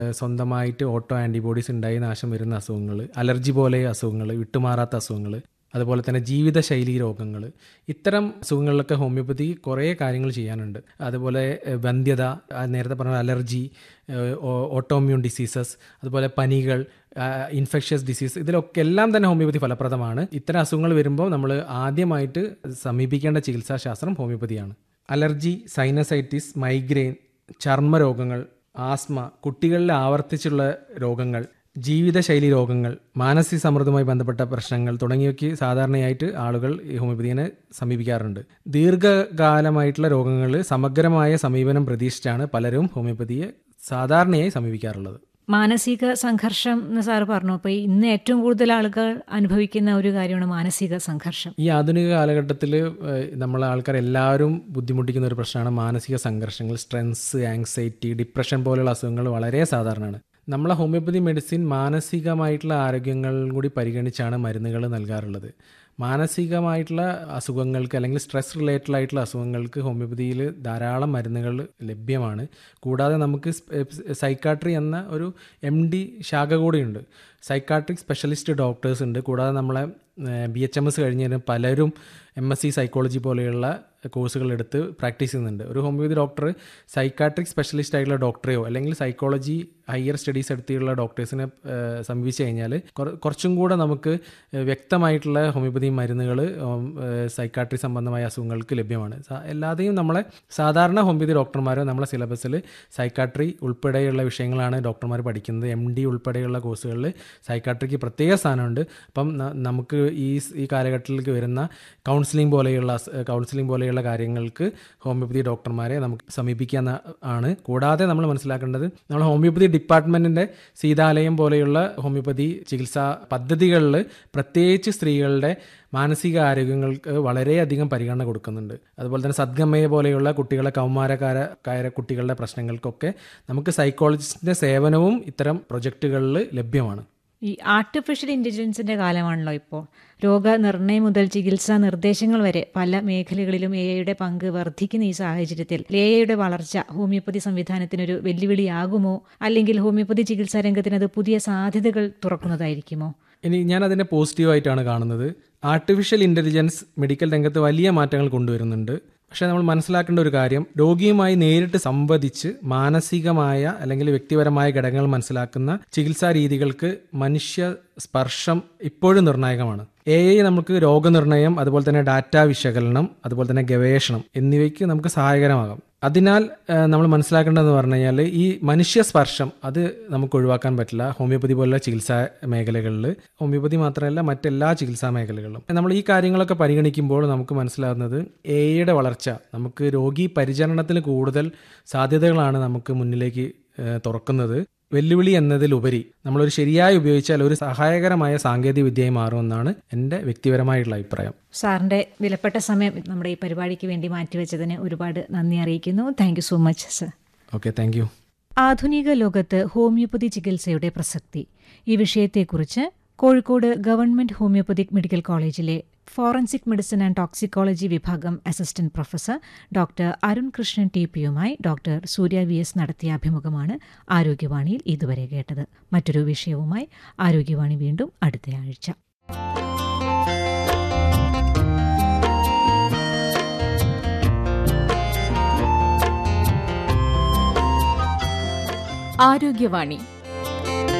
ഏഹ് സ്വന്തമായിട്ട് auto antibodies ഉണ്ടായി നാശം വരുന്ന അസുഖങ്ങൾ അലർജി പോലെ അസുഖങ്ങൾ വിട്ടുമാറാത്ത അസുഖങ്ങൾ അതുപോലെ തന്നെ ജീവിതശൈലി രോഗങ്ങൾ ഇത്തരം അസുഖങ്ങളിലൊക്കെ ഹോമിയോപ്പതി കുറേ കാര്യങ്ങൾ ചെയ്യാനുണ്ട് അതുപോലെ ഏഹ് വന്ധ്യത ആ നേരത്തെ പറഞ്ഞ അലർജി ഓട്ടോമ്യൂൺ ഡിസീസസ് അതുപോലെ പനികൾ ഇൻഫെക്ഷ്യസ് ഡിസീസ് ഇതിലൊക്കെ എല്ലാം തന്നെ ഹോമിയോപ്പതി ഫലപ്രദമാണ് ഇത്തരം അസുഖങ്ങൾ വരുമ്പോൾ നമ്മൾ ആദ്യമായിട്ട് സമീപിക്കേണ്ട ചികിത്സാശാസ്ത്രം ഹോമിയോപ്പതിയാണ് അലർജി സൈനസൈറ്റിസ് മൈഗ്രെയിൻ ചർമ്മരോഗങ്ങൾ ആസ്മ കുട്ടികളിൽ ആവർത്തിച്ചുള്ള രോഗങ്ങൾ ജീവിതശൈലി രോഗങ്ങൾ മാനസിക സമ്മർദ്ദവുമായി ബന്ധപ്പെട്ട പ്രശ്നങ്ങൾ തുടങ്ങിയവയ്ക്ക് സാധാരണയായിട്ട് ആളുകൾ ഈ ഹോമിയോപ്പതിനെ സമീപിക്കാറുണ്ട് ദീർഘകാലമായിട്ടുള്ള രോഗങ്ങളിൽ സമഗ്രമായ സമീപനം പ്രതീക്ഷിച്ചാണ് പലരും ഹോമിയോപ്പതിയെ സാധാരണയായി സമീപിക്കാറുള്ളത് മാനസിക സംഘർഷം എന്ന് സാറ് പറഞ്ഞു അപ്പോൾ ഇന്ന് ഏറ്റവും കൂടുതൽ ആളുകൾ അനുഭവിക്കുന്ന ഒരു കാര്യമാണ് മാനസിക സംഘർഷം ഈ ആധുനിക കാലഘട്ടത്തിൽ നമ്മളെ ആൾക്കാർ എല്ലാവരും ബുദ്ധിമുട്ടിക്കുന്ന ഒരു പ്രശ്നമാണ് മാനസിക സംഘർഷങ്ങൾ സ്ട്രെസ് ആങ്സൈറ്റി ഡിപ്രഷൻ പോലുള്ള അസുഖങ്ങൾ വളരെ സാധാരണമാണ് നമ്മളെ ഹോമിയോപ്പതി മെഡിസിൻ മാനസികമായിട്ടുള്ള ആരോഗ്യങ്ങളും കൂടി പരിഗണിച്ചാണ് മരുന്നുകൾ നൽകാറുള്ളത് മാനസികമായിട്ടുള്ള അസുഖങ്ങൾക്ക് അല്ലെങ്കിൽ സ്ട്രെസ് റിലേറ്റഡ് ആയിട്ടുള്ള അസുഖങ്ങൾക്ക് ഹോമിയോപ്പതിയിൽ ധാരാളം മരുന്നുകൾ ലഭ്യമാണ് കൂടാതെ നമുക്ക് സൈക്കാട്രി എന്ന ഒരു എം ഡി ശാഖ കൂടിയുണ്ട് സൈക്കാട്രിക് സ്പെഷ്യലിസ്റ്റ് ഡോക്ടേഴ്സ് ഉണ്ട് കൂടാതെ നമ്മളെ ബി എച്ച് എം എസ് കഴിഞ്ഞ് പലരും എം എസ് സി സൈക്കോളജി പോലെയുള്ള കോഴ്സുകൾ എടുത്ത് പ്രാക്ടീസ് ചെയ്യുന്നുണ്ട് ഒരു ഹോമിയോപ്പതി ഡോക്ടർ സൈക്കാട്രിക് സ്പെഷ്യലിസ്റ്റ് ആയിട്ടുള്ള ഡോക്ടറെയോ അല്ലെങ്കിൽ സൈക്കോളജി ഹയർ സ്റ്റഡീസ് എടുത്തിട്ടുള്ള ഡോക്ടേഴ്സിനെ സമീപിച്ച് കഴിഞ്ഞാൽ കുറച്ചും കൂടെ നമുക്ക് വ്യക്തമായിട്ടുള്ള ഹോമിയോപ്പതി മരുന്നുകൾ സൈക്കാട്രി സംബന്ധമായ അസുഖങ്ങൾക്ക് ലഭ്യമാണ് എല്ലാതെയും നമ്മളെ സാധാരണ ഹോമിയോപ്പതി ഡോക്ടർമാരോ നമ്മളെ സിലബസിൽ സൈക്കാട്രി ഉൾപ്പെടെയുള്ള വിഷയങ്ങളാണ് ഡോക്ടർമാർ പഠിക്കുന്നത് എം ഡി ഉൾപ്പെടെയുള്ള കോഴ്സുകളിൽ സൈക്കാട്രിക്ക് പ്രത്യേക സ്ഥാനമുണ്ട് അപ്പം നമുക്ക് ഈ ഈ കാലഘട്ടത്തിലേക്ക് വരുന്ന കൗൺസിലിംഗ് പോലെയുള്ള കൗൺസിലിംഗ് പോലെയുള്ള കാര്യങ്ങൾക്ക് ഹോമിയോപ്പതി ഡോക്ടർമാരെ നമുക്ക് സമീപിക്കാൻ ആണ് കൂടാതെ നമ്മൾ മനസ്സിലാക്കേണ്ടത് നമ്മൾ ഹോമിയോപ്പതി ഡിപ്പാർട്ട്മെൻറ്റിൻ്റെ സീതാലയം പോലെയുള്ള ഹോമിയോപ്പതി ചികിത്സാ പദ്ധതികളിൽ പ്രത്യേകിച്ച് സ്ത്രീകളുടെ മാനസിക ആരോഗ്യങ്ങൾക്ക് വളരെയധികം പരിഗണന കൊടുക്കുന്നുണ്ട് അതുപോലെ തന്നെ സദ്ഗമയ പോലെയുള്ള കുട്ടികളെ കൗമാരക്കാര കുട്ടികളുടെ പ്രശ്നങ്ങൾക്കൊക്കെ നമുക്ക് സൈക്കോളജിസ്റ്റിൻ്റെ സേവനവും ഇത്തരം പ്രൊജക്റ്റുകളിൽ ലഭ്യമാണ് ഈ ആർട്ടിഫിഷ്യൽ ഇൻ്റലിജൻസിൻ്റെ കാലമാണല്ലോ ഇപ്പോൾ രോഗനിർണയം മുതൽ ചികിത്സാ നിർദ്ദേശങ്ങൾ വരെ പല മേഖലകളിലും എ ഐയുടെ പങ്ക് വർദ്ധിക്കുന്ന ഈ സാഹചര്യത്തിൽ എ ഐയുടെ വളർച്ച ഹോമിയോപ്പതി സംവിധാനത്തിനൊരു വെല്ലുവിളിയാകുമോ അല്ലെങ്കിൽ ഹോമിയോപ്പതി ചികിത്സാ രംഗത്തിന് അത് പുതിയ സാധ്യതകൾ തുറക്കുന്നതായിരിക്കുമോ ഇനി ഞാൻ അതിനെ പോസിറ്റീവായിട്ടാണ് കാണുന്നത് ആർട്ടിഫിഷ്യൽ ഇൻ്റലിജൻസ് മെഡിക്കൽ രംഗത്ത് വലിയ മാറ്റങ്ങൾ കൊണ്ടുവരുന്നുണ്ട് പക്ഷേ നമ്മൾ മനസ്സിലാക്കേണ്ട ഒരു കാര്യം രോഗിയുമായി നേരിട്ട് സംവദിച്ച് മാനസികമായ അല്ലെങ്കിൽ വ്യക്തിപരമായ ഘടകങ്ങൾ മനസ്സിലാക്കുന്ന ചികിത്സാ രീതികൾക്ക് മനുഷ്യ സ്പർശം ഇപ്പോഴും നിർണായകമാണ് എ ഐ നമുക്ക് രോഗനിർണയം അതുപോലെ തന്നെ ഡാറ്റ വിശകലനം അതുപോലെ തന്നെ ഗവേഷണം എന്നിവയ്ക്ക് നമുക്ക് സഹായകരമാകാം അതിനാൽ നമ്മൾ മനസ്സിലാക്കേണ്ടതെന്ന് പറഞ്ഞു കഴിഞ്ഞാൽ ഈ മനുഷ്യ സ്പർശം അത് നമുക്ക് ഒഴിവാക്കാൻ പറ്റില്ല ഹോമിയോപ്പതി പോലുള്ള ചികിത്സാ മേഖലകളിൽ ഹോമിയോപ്പതി മാത്രമല്ല മറ്റെല്ലാ ചികിത്സാ മേഖലകളിലും നമ്മൾ ഈ കാര്യങ്ങളൊക്കെ പരിഗണിക്കുമ്പോൾ നമുക്ക് മനസ്സിലാകുന്നത് എ ഐയുടെ വളർച്ച നമുക്ക് രോഗി പരിചരണത്തിന് കൂടുതൽ സാധ്യതകളാണ് നമുക്ക് മുന്നിലേക്ക് തുറക്കുന്നത് വെല്ലുവിളി എന്നതിലുപരി നമ്മളൊരു ശരിയായി ഉപയോഗിച്ചാൽ ഒരു സഹായകരമായ സാങ്കേതിക വിദ്യയായി മാറുമെന്നാണ് എൻ്റെ വ്യക്തിപരമായിട്ടുള്ള അഭിപ്രായം സാറിൻ്റെ വിലപ്പെട്ട സമയം നമ്മുടെ ഈ പരിപാടിക്ക് വേണ്ടി മാറ്റിവെച്ചതിന് ഒരുപാട് നന്ദി അറിയിക്കുന്നു thank so much sir okay thank you ആധുനിക ലോകത്ത് ഹോമിയോപ്പതി ചികിത്സയുടെ പ്രസക്തി ഈ വിഷയത്തെക്കുറിച്ച് കോഴിക്കോട് ഗവൺമെന്റ് ഹോമിയോപ്പതിക് മെഡിക്കൽ കോളേജിലെ ഫോറൻസിക് മെഡിസിൻ ആൻഡ് ടോക്സിക്കോളജി വിഭാഗം assistant professor doctor Arun Krishnan T പിയുമായി ഡോക്ടർ സൂര്യ വി എസ് നടത്തിയ അഭിമുഖമാണ് ആരോഗ്യവാണിയിൽ ഇതുവരെ കേട്ടത് മറ്റൊരു വിഷയവുമായി ആരോഗ്യവാണി വീണ്ടും അടുത്തയാഴ്ച ആരോഗ്യവാണി